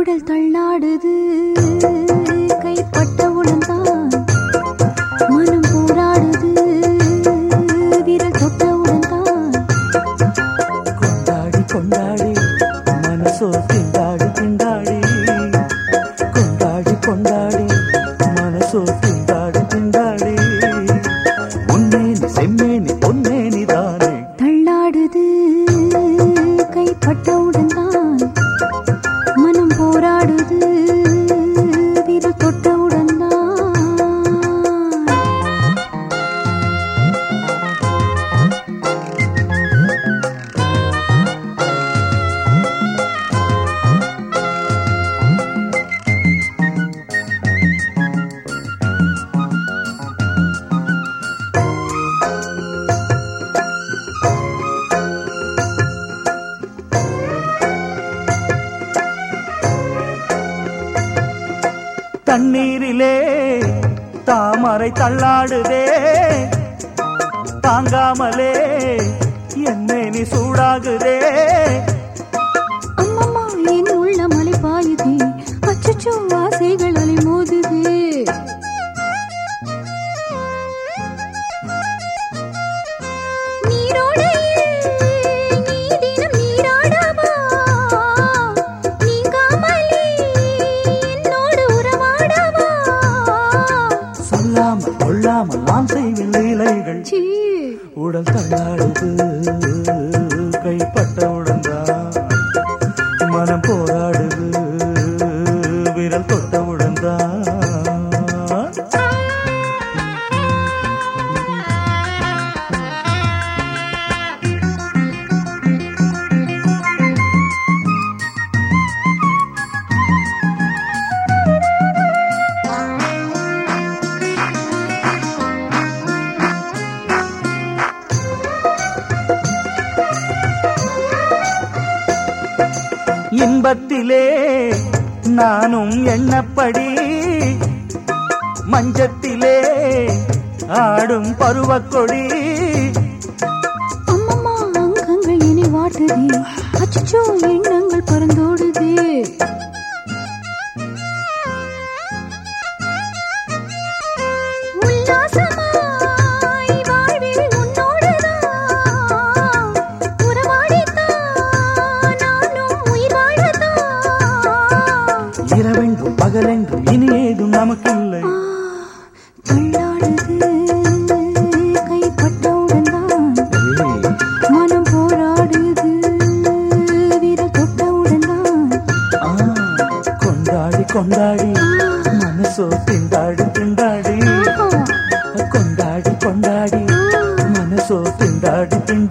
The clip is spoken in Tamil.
உடல் தள்ளாடுது கைப்பட்டவுடன் தான் மனம் போராடுது விரல் தொட்டவுடன் தான் கொண்டாடி கொண்டாடி மனசோ திண்டாடி திண்டாடி கொண்டாடி கொண்டாடி மனசோ திண்டாடி திண்டாடி உன்னேனி செம்மேனி பொன்னேனி தானே தள்ளாடுது கைப்பட்டவுடன் தான் மனம் போராடுது விரல் தொட்டவுடன் தான் தண்ணீரிலே தாமரை தள்ளாடுதே தாங்காமலே என்னை நீ சூடாகுதே அம்மம்மா என் உள்ள மலை பாயுதே அச்சச்சோ ஆசைகள் அலை மோதுதே நீரோடையில் நீ தினம் நீராடவா நீங்காமலே என்னோடு உறவாடவா சொல்லாமல் கொள்ளாமல் நான் செய்வில் லீலைகள் சீ உடல் தள்ளாடுது கைப்பட்டவுடன் தான் மனம் போராடுது விரல் தொட்டவுடன் தான் இன்பத்திலே நானும் எண்ணப்படி மஞ்சத்திலே ஆடும் பருவக்கொடி அம்மம்மா அங்கங்கள் என்னை வாட்டுதே அச்சச்சோ எண்ணங்கள் பறந்தோடுதே உல்லாசமாய் வாழ்வில் உன்னோடுதான் உறவாடித்தான் நானும் உயிர் வாழத்தான் இரவென்றும் பகலென்றும் இனி ஏதும் நமக்கில்லை தள்ளாடுது கைப்பட்டவுடன் தான் ஏய், மனம் போராடுது விரல் தொட்டவுடன் தான் ஆ, கொண்டாடி கொண்டாடி மனசோ திண்டாடி திண்டாடி கொண்டாடி கொண்டாடி மனசோ திண்டாடி திண்டாடி